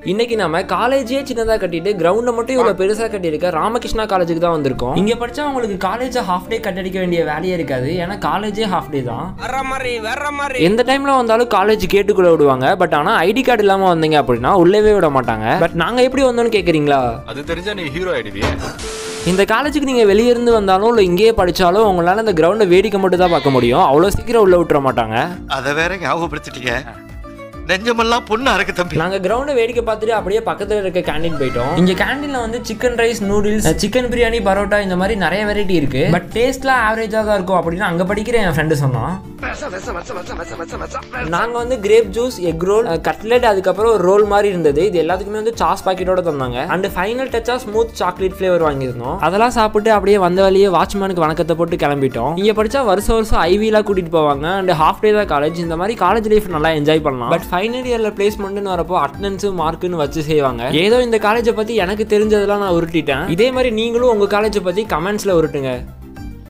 இன்னைக்கு நம்ம காலேஜே சின்னதாக கட்டிட்டு கிரவுண்டை மட்டும் இவ்வளோ பெருசாக கட்டியிருக்க ராமகிருஷ்ணா காலேஜுக்கு தான் வந்திருக்கோம் இங்கே படிச்சா உங்களுக்கு காலேஜை ஹாஃப் டே கட்டடிக்க வேண்டிய வேலையே இருக்காது ஏன்னா காலேஜே ஹாஃப் டே தான் வர்ற மாதிரி வர்ற மாதிரி எந்த டைம்ல வந்தாலும் காலேஜ் கேட்டுக்குள்ள விடுவாங்க பட் ஆனால் ஐடி கார்டு இல்லாமல் வந்தீங்க அப்படின்னா உள்ளவே விட மாட்டாங்க பட் நாங்கள் எப்படி வந்தோம்னு கேட்குறீங்களா அது தெரிஞ்சா நீ ஹீரோ ஆயிடுவியே இந்த காலேஜுக்கு நீங்கள் வெளியே இருந்து வந்தாலும் இல்லை இங்கேயே படித்தாலும் உங்களால் இந்த கிரவுண்டை வேடிக்கை மட்டும் தான் பார்க்க முடியும் அவ்வளோ சீக்கிரம் உள்ள விட்டுற மாட்டாங்க அத வேற ஞாபகப்படுத்திட்டீங்க நெஞ்சமெல்லாம் பொண்ணு அறக்கு தம்பி நாங்கள் கிரவுண்டை வேடிக்கை பார்த்துட்டு அப்படியே பக்கத்தில் இருக்க கேண்டீன் போயிட்டோம் இங்கே கேண்டீனில் வந்து chicken rice noodles chicken biryani parotta இந்த மாதிரி நிறைய வெரைட்டி இருக்கு பட் டேஸ்ட்லாம் ஆவரேஜாக தான் இருக்கும் அப்படின்னு அங்கே படிக்கிற என் ஃப்ரெண்டு சொன்னான் நாங்கள் வந்து grape juice egg roll cutlet அதுக்கப்புறம் ஒரு ரோல் மாதிரி இருந்தது இது எல்லாத்துக்குமே வந்து சாஸ் பாக்கெட்டோட தந்தாங்க அண்ட் ஃபைனல் டச்சா ஸ்மூத் சாக்லேட் ஃப்ளேவர் வாங்கியிருந்தோம் அதெல்லாம் சாப்பிட்டு அப்படியே வந்த வழியே வாட்ச்மேனுக்கு வணக்கத்தை போட்டு கிளம்பிட்டோம் இங்கே படிச்சா வருஷம் வருஷம் ஐவிலாம் கூட்டிட்டு போவாங்க அண்ட் ஹாஃப் டே தான் காலேஜ் இந்த மாதிரி காலேஜ் லைஃப் நல்லா என்ஜாய் பண்ணலாம் பட் ஃபைனல் இயர்ல பிளேஸ்மெண்ட்னு வரப்போ அட்டனன்ஸ் மார்க்குன்னு வச்சு செய்வாங்க ஏதோ இந்த காலேஜை பத்தி எனக்கு தெரிஞ்சதெல்லாம் நான் உருட்டிட்டேன் இதே மாதிரி நீங்களும் உங்க காலேஜை பத்தி கமெண்ட்ஸ்ல உருட்டுங்க